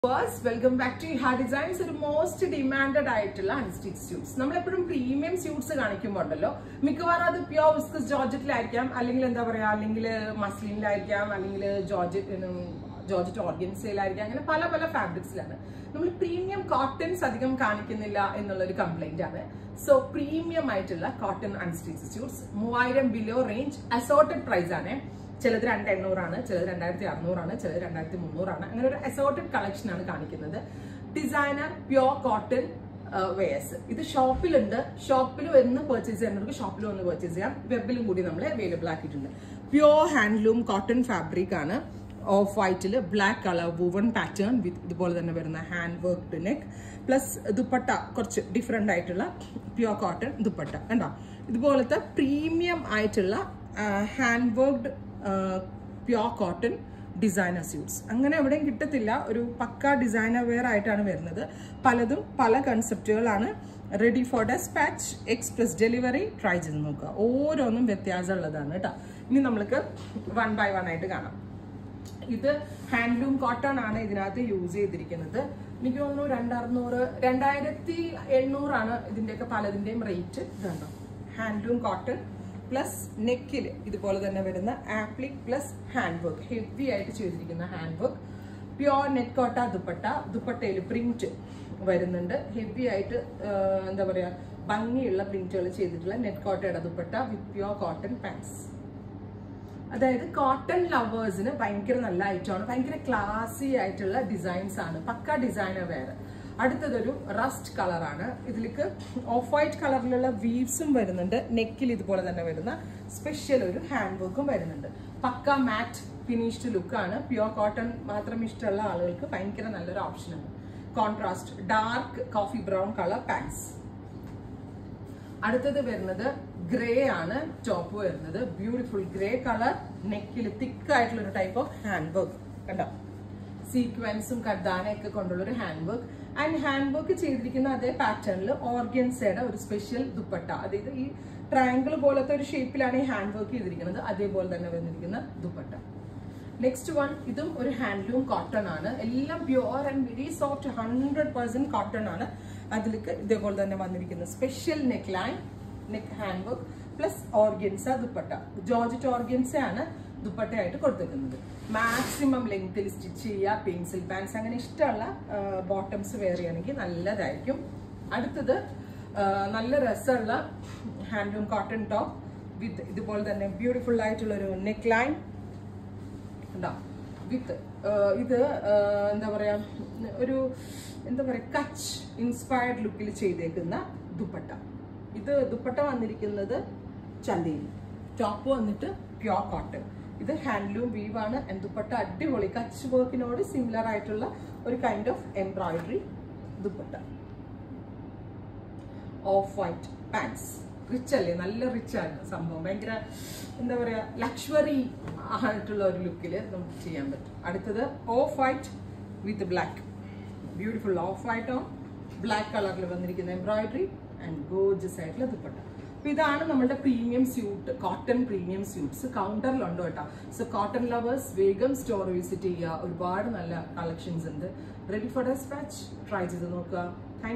ഫേഴ്സ് welcome back to ഹാ designs ഒരു most demanded ആയിട്ടുള്ള അൺസ്റ്റിച്ച് സ്യൂട്ട്സ് നമ്മളെപ്പോഴും പ്രീമിയം സ്യൂട്ട്സ് കാണിക്കുമ്പോൾ ഉണ്ടല്ലോ മിക്കവാറും അത് പ്യോർ വിസ്കസ് ജോർജറ്റിലായിരിക്കാം അല്ലെങ്കിൽ എന്താ പറയാ അല്ലെങ്കിൽ മസ്ലിനിലായിരിക്കാം അല്ലെങ്കിൽ ജോർജറ്റ് ജോർജറ്റ് ഓർഗൻസയിലായിരിക്കാം അങ്ങനെ പല പല ഫാബ്രിക്സിലാണ് നമ്മൾ പ്രീമിയം കോട്ടൺസ് അധികം കാണിക്കുന്നില്ല എന്നുള്ള ഒരു കംപ്ലൈന്റ് ആണ് സോ പ്രീമിയം ആയിട്ടുള്ള കോട്ടൺ അൺസ്റ്റിച്ച് സ്യൂട്ട്സ് മൂവായിരം ബിലോ റേഞ്ച് അസോർട്ടഡ് പ്രൈസ് ആണ് ചിലത് രണ്ട് എണ്ണൂറാണ് ചിലത് രണ്ടായിരത്തി അറുന്നൂറാണ് ചിലത് രണ്ടായിരത്തി മുന്നൂറാണ് അങ്ങനെ ഒരു അസോർട്ടഡ് കളക്ഷൻ ആണ് കാണിക്കുന്നത് ഡിസൈനർ പ്യോർ കോട്ടൺ വെയേഴ്സ് ഇത് ഷോപ്പിലുണ്ട് ഷോപ്പിൽ വന്ന് പർച്ചേസ് ചെയ്യുന്നവർക്ക് ഷോപ്പിൽ വന്ന് പർച്ചേസ് ചെയ്യാം വെബിലും കൂടി നമ്മൾ അവൈലബിൾ ആക്കിയിട്ടുണ്ട് പ്യോർ ഹാൻഡ്ലൂം കോട്ടൺ ഫാബ്രിക് ആണ് ഓഫ് വൈറ്റിൽ black colour woven pattern with ഇതുപോലെ തന്നെ വരുന്ന hand worked neck plus dupatta കുറച്ച് ഡിഫറെൻ്റ് ആയിട്ടുള്ള പ്യോർ കോട്ടൺ ദുപ്പട്ട കണ്ടോ ഇതുപോലത്തെ പ്രീമിയം ആയിട്ടുള്ള hand worked pure cotton designer suits അങ്ങനെ എവിടെയും കിട്ടത്തില്ല ഒരു പക്ക ഡിസൈനർ വെയർ ആയിട്ടാണ് വരുന്നത് പലതും പല കൺസെപ്റ്റുകളാണ് ready for despatch express delivery try ചെയ്ത് നോക്കുക ഓരോന്നും വ്യത്യാസമുള്ളതാണ് കേട്ടോ ഇനി നമ്മൾക്ക് വൺ ബൈ വൺ ആയിട്ട് കാണാം ഇത് ഹാൻഡ്ലൂം കോട്ടൺ ആണ് ഇതിനകത്ത് യൂസ് ചെയ്തിരിക്കുന്നത് എനിക്ക് തോന്നുന്നു രണ്ടറുന്നൂറ് രണ്ടായിരത്തി എണ്ണൂറാണ് ഇതിന്റെയൊക്കെ പലതിന്റെയും റേറ്റ് ഇതുണ്ടോ ഹാൻഡ്ലൂം കോട്ടൺ പ്ലസ് നെക്കിൽ ഇതുപോലെ തന്നെ വരുന്ന applique plus hand work heavy ആയിട്ട് ചെയ്തിരിക്കുന്ന hand work pure net Kota dupatta ദുപ്പട്ടയിൽ പ്രിന്റ് വരുന്നുണ്ട് ഹെവി ആയിട്ട് എന്താ പറയാ ഭംഗിയുള്ള പ്രിന്റുകൾ ചെയ്തിട്ടുള്ള നെറ്റ് കോട്ടയുടെ dupatta with pure cotton pants അതായത് കോട്ടൺ ലവേഴ്സിന് ഭയങ്കര നല്ല ഐറ്റമാണ് ഭയങ്കര ക്ലാസി ആയിട്ടുള്ള ഡിസൈൻസ് ആണ് പക്ക ഡിസൈനർ വെയർ അടുത്തതൊരു റസ്റ്റ് കളറാണ് ഇതിലേക്ക് ഓഫ് വൈറ്റ് കളറിലുള്ള വീവ്സും വരുന്നുണ്ട് നെക്കിൽ ഇതുപോലെ തന്നെ വരുന്ന സ്പെഷ്യൽ ഒരു ഹാൻഡ് വർക്കും വരുന്നുണ്ട് പക്ക മാറ്റ് ഫിനിഷ്ഡ് ലുക്കാണ് പ്യോർ കോട്ടൺ മാത്രം ഇഷ്ടമുള്ള ആളുകൾക്ക് ഭയങ്കര നല്ലൊരു ഓപ്ഷനാണ് contrast dark coffee brown colour pants അടുത്തത് വരുന്നത് ഗ്രേ ആണ് ടോപ്പ് വരുന്നത് ബ്യൂട്ടിഫുൾ ഗ്രേ കളർ നെക്കിൽ തിക്ക് ആയിട്ടുള്ള ഒരു ടൈപ്പ് ഓഫ് ഹാൻഡ് വർക്ക് കണ്ടോ സീക്വൻസും കർദാനയൊക്കെ കൊണ്ടുള്ള ഒരു hand work and hand work ചെയ്തിരിക്കുന്ന അതേ പാറ്റേണിൽ ഓർഗൻസയുടെ ഒരു സ്പെഷ്യൽ ദുപ്പട്ട അതായത് ഈ ട്രയാങ്കിൾ പോലത്തെ ഒരു ഷേപ്പിലാണ് ഈ ഹാൻഡ് വർക്ക് ചെയ്തിരിക്കുന്നത് അതേപോലെ തന്നെ വന്നിരിക്കുന്ന ദുപ്പട്ട നെക്സ്റ്റ് വൺ ഇതും ഒരു ഹാൻഡ്ലൂം കോട്ടൺ ആണ് എല്ലാം pure and very soft hundred percent cotton ആണ് അതിലേക്ക് ഇതേപോലെ തന്നെ വന്നിരിക്കുന്ന special neck line neck hand work plus organza dupatta georgette organza ആണ് ദുപ്പട്ടയായിട്ട് കൊടുത്തിരിക്കുന്നത് മാക്സിമം ലെങ്ത്തിൽ സ്റ്റിച്ച് ചെയ്യുക പെൻസിൽ പാൻസ് അങ്ങനെ ഇഷ്ടമുള്ള ബോട്ടംസ് വെയർ ചെയ്യണമെങ്കിൽ നല്ലതായിരിക്കും അടുത്തത് നല്ല രസമുള്ള ഹാൻഡ്ലൂം കോട്ടൺ ടോപ്പ് വിത്ത് ഇതുപോലെ തന്നെ ബ്യൂട്ടിഫുൾ ആയിട്ടുള്ള ഒരു നെക്ക് ലൈൻ ഉണ്ടാവും വിത്ത് ഇത് എന്താ പറയാ ഒരു എന്താ പറയാ കച്ച് ഇൻസ്പയർഡ് ലുക്കിൽ ചെയ്തേക്കുന്ന ദുപ്പട്ട ഇത് ദുപ്പട്ട വന്നിരിക്കുന്നത് ചന്തയിൽ ടോപ്പ് വന്നിട്ട് പ്യോർ കോട്ടൺ ഇത് ഹാൻഡ്ലൂം വീവ് ആണ് ദുപ്പട്ട അടിപൊളി കച്ച് വർക്കിനോട് സിമിലർ ആയിട്ടുള്ള ഒരു kind of embroidery dupatta off white pants rich അല്ലേ നല്ല റിച്ച് ആണ് സംഭവം ഭയങ്കര എന്താ പറയാ ലക്ഷറി ആയിട്ടുള്ള ഒരു ലുക്കിൽ നമുക്ക് ചെയ്യാൻ പറ്റും അടുത്തത് off white with black beautiful off white on black കളറിൽ വന്നിരിക്കുന്ന എംബ്രോയിഡറി ആൻഡ് ഗോജസ് ആയിട്ടുള്ള ദുപ്പട്ട അപ്പൊ ഇതാണ് നമ്മുടെ premium suit cotton premium suits കൗണ്ടറിലുണ്ട് കേട്ടോ സോ കോട്ടൺ ലവേഴ്സ് വേഗം സ്റ്റോർ വിസിറ്റ് ചെയ്യുക ഒരുപാട് നല്ല കളക്ഷൻസ് ഉണ്ട് റെഡി ഫോർ ഡെസ്പാച്ച് ട്രൈ ചെയ്ത് നോക്കുക